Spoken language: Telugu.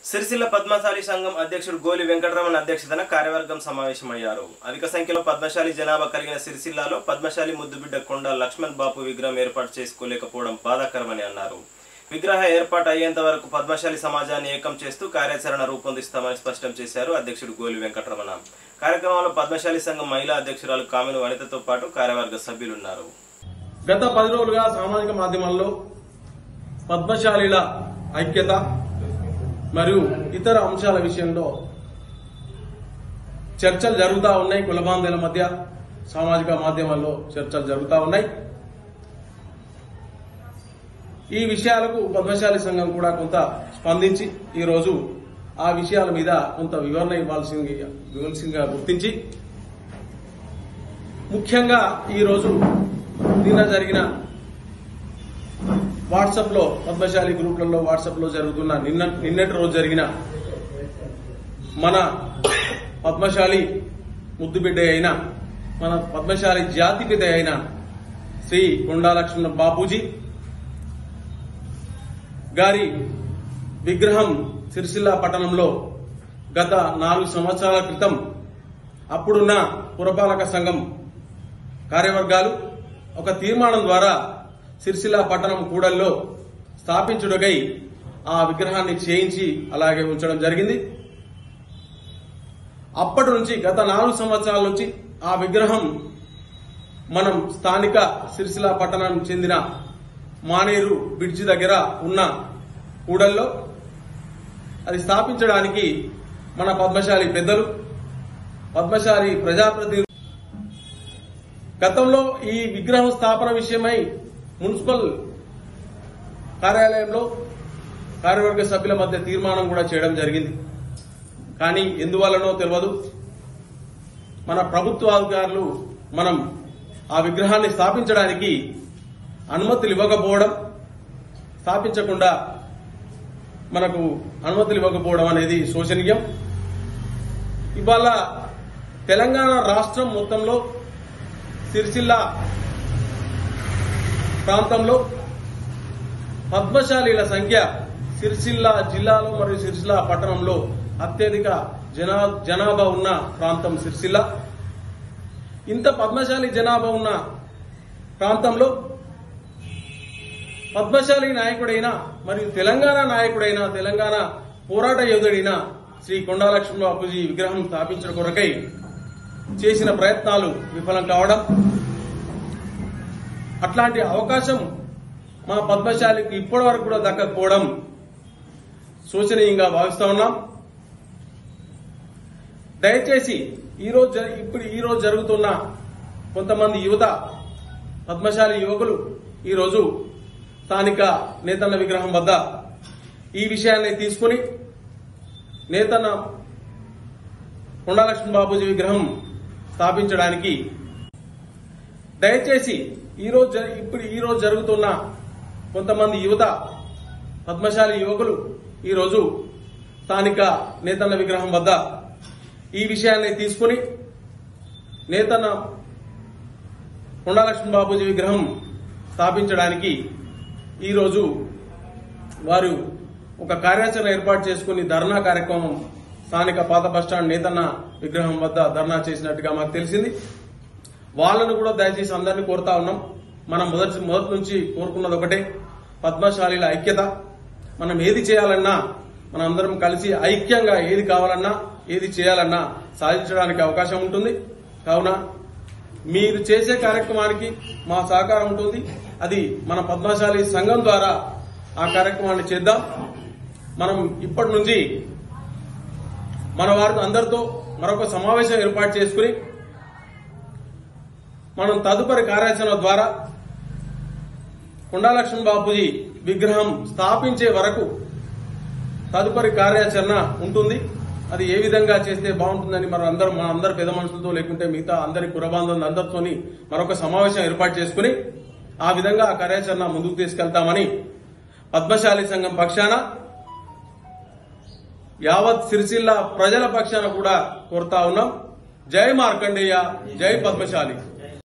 సిరిసిల్ల పద్మశాలి సంఘం అధ్యక్షుడు గోలి వెంకటరమణ అధ్యక్షతన కార్యవర్గం సమావేశమయ్యారు అధిక సంఖ్యలో పద్మశాలి జనాభా కలిగిన సిరిసిల్లాలో పద్మశాలి ముద్దుబిడ్డ కొండ లక్ష్మణ్ బాపు విగ్రహం ఏర్పాటు చేసుకోలేకపోవడం బాధాకరమని అన్నారు విగ్రహ ఏర్పాటు అయ్యేంత వరకు పద్మశాలి సమాజాన్ని ఏకం చేస్తూ కార్యాచరణ రూపొందిస్తామని స్పష్టం చేశారు అధ్యక్షుడు గోలి వెంకటరమణ కార్యక్రమంలో పద్మశాలి సంఘం మహిళా అధ్యక్షురాలు కామిని వనితతో పాటు కార్యవర్గ సభ్యులున్నారు గత పది రోజులుగా సామాజిక మాధ్యమాల్లో పద్మశాలీల ఐక్యత మరియు ఇతర అంశాల విషయంలో చర్చలు జరుగుతూ ఉన్నాయి కులబాంధుల మధ్య సామాజిక మాధ్యమాల్లో చర్చలు జరుగుతూ ఉన్నాయి ఈ విషయాలకు పద్మశాలి సంఘం కూడా కొంత స్పందించి ఈ రోజు ఆ విషయాల మీద కొంత వివరణ ఇవ్వాల్సింది ఇవ్వాల్సిందిగా గుర్తించి ముఖ్యంగా ఈ రోజు నిన్న జరిగిన వాట్సాప్ లో పద్మశాలి గ్రూపులలో వాట్సాప్ లో జరుగుతున్న నిన్న నిన్నటి రోజు జరిగిన మన పద్మశాలి ముద్దుబిడ్డ అయిన మన పద్మశాలి జాతిపిత అయిన శ్రీ కొండా లక్ష్మణ బాపూజీ గారి విగ్రహం సిరిసిల్ల పట్టణంలో గత నాలుగు సంవత్సరాల క్రితం అప్పుడున్న పురపాలక సంఘం కార్యవర్గాలు ఒక తీర్మానం ద్వారా సిరిసిల్ల పట్టణం కూడల్లో స్థాపించుటకై ఆ విగ్రహాన్ని చేయించి అలాగే ఉంచడం జరిగింది అప్పటి నుంచి గత నాలుగు సంవత్సరాల నుంచి ఆ విగ్రహం మనం స్థానిక సిరిసిల్ల పట్టణం చెందిన మానేరు బ్రిడ్జి దగ్గర ఉన్న కూడల్లో అది స్థాపించడానికి మన పద్మశాలి పెద్దలు పద్మశాలి ప్రజాప్రతినిధులు గతంలో ఈ విగ్రహం స్థాపన విషయమై మున్సిపల్ కార్యాలయంలో కార్యవర్గ సభ్యుల మధ్య తీర్మానం కూడా చేయడం జరిగింది కానీ ఎందువల్లనో తెలియదు మన ప్రభుత్వ అధికారులు మనం ఆ విగ్రహాన్ని స్థాపించడానికి అనుమతులు ఇవ్వకపోవడం స్థాపించకుండా మనకు అనుమతులు ఇవ్వకపోవడం అనేది శోచనీయం ఇవాళ తెలంగాణ రాష్ట్రం మొత్తంలో సిరిసిల్ల ప్రాంతంలో పద్మశాలీల సంఖ్య సిరిసిల్ల జిల్లాలో మరియు సిరిసిల్ల పట్టణంలో అత్యధిక జనా జనాభా ఉన్న ప్రాంతం సిరిసిల్ల ఇంత పద్మశాలి జనాభా ఉన్న ప్రాంతంలో పద్మశాలి నాయకుడైన మరియు తెలంగాణ నాయకుడైన తెలంగాణ పోరాట యోధుడైన శ్రీ కొండా లక్ష్మణ బాపూజీ విగ్రహం స్థాపించడం కొరకై చేసిన ప్రయత్నాలు విఫలం కావడం అట్లాంటి అవకాశం మా పద్మశాలికి ఇప్పటి వరకు కూడా దక్కకపోవడం శోచనీయంగా భావిస్తా ఉన్నాం దయచేసి ఈ రోజు జరి- ఇప్పుడు ఈ రోజు జరుగుతున్న కొంతమంది యువత పద్మశాలి యువకులు ఈ రోజు స్థానిక నేతన్న విగ్రహం వద్ద ఈ విషయాన్ని తీసుకుని నేతన్న కొండాలక్ష్మణ బాబూజీ విగ్రహం స్థాపించడానికి దయచేసి ఈ రోజు జరి- ఇప్పుడు ఈ రోజు జరుగుతున్న కొంతమంది యువత పద్మశాలి యువకులు ఈ రోజు స్థానిక నేతన్న విగ్రహం వద్ద ఈ విషయాన్ని తీసుకుని నేతన్న కొండాలక్ష్మణ బాబూజీ విగ్రహం స్థాపించడానికి ఈ రోజు వారు ఒక కార్యాచరణ ఏర్పాటు చేసుకుని ధర్నా కార్యక్రమం స్థానిక పాత బస్టాండ్ నేతన్న విగ్రహం వద్ద ధర్నా చేసినట్టుగా మాకు తెలిసింది వాళ్ళను కూడా దయచేసి అందరినీ కోరుతా ఉన్నాం మనం మొదటి మొదటి నుంచి కోరుకున్నది ఒకటే పద్మశాలీల ఐక్యత మనం ఏది చేయాలన్నా మనం అందరం కలిసి ఐక్యంగా ఏది కావాలన్నా ఏది చేయాలన్నా సాధించడానికి అవకాశం ఉంటుంది కావున మీరు చేసే కార్యక్రమానికి మా సహకారం ఉంటుంది అది మన పద్మశాలి సంఘం ద్వారా ఆ కార్యక్రమాన్ని చేద్దాం మనం ఇప్పటి నుంచి మన వారి అందరితో మరొక సమావేశం ఏర్పాటు చేసుకుని మనం తదుపరి కార్యాచరణ ద్వారా కొండాలక్ష్మణ బాపూజీ విగ్రహం స్థాపించే వరకు తదుపరి కార్యాచరణ ఉంటుంది అది ఏ విధంగా చేస్తే బాగుంటుందని మనం అందరం మన అందరి పెద్ద మనుషులతో లేకుంటే మిగతా అందరి కురబాంధవులు అందరితోని మరొక సమావేశం ఏర్పాటు చేసుకుని ఆ విధంగా ఆ కార్యాచరణ ముందుకు తీసుకెళ్తామని పద్మశాలి సంఘం పక్షాన యావత్ సిరిసిల్ల ప్రజల పక్షాన కూడా కోరుతా ఉన్నాం జై మార్కండేయ జై పద్మశాలి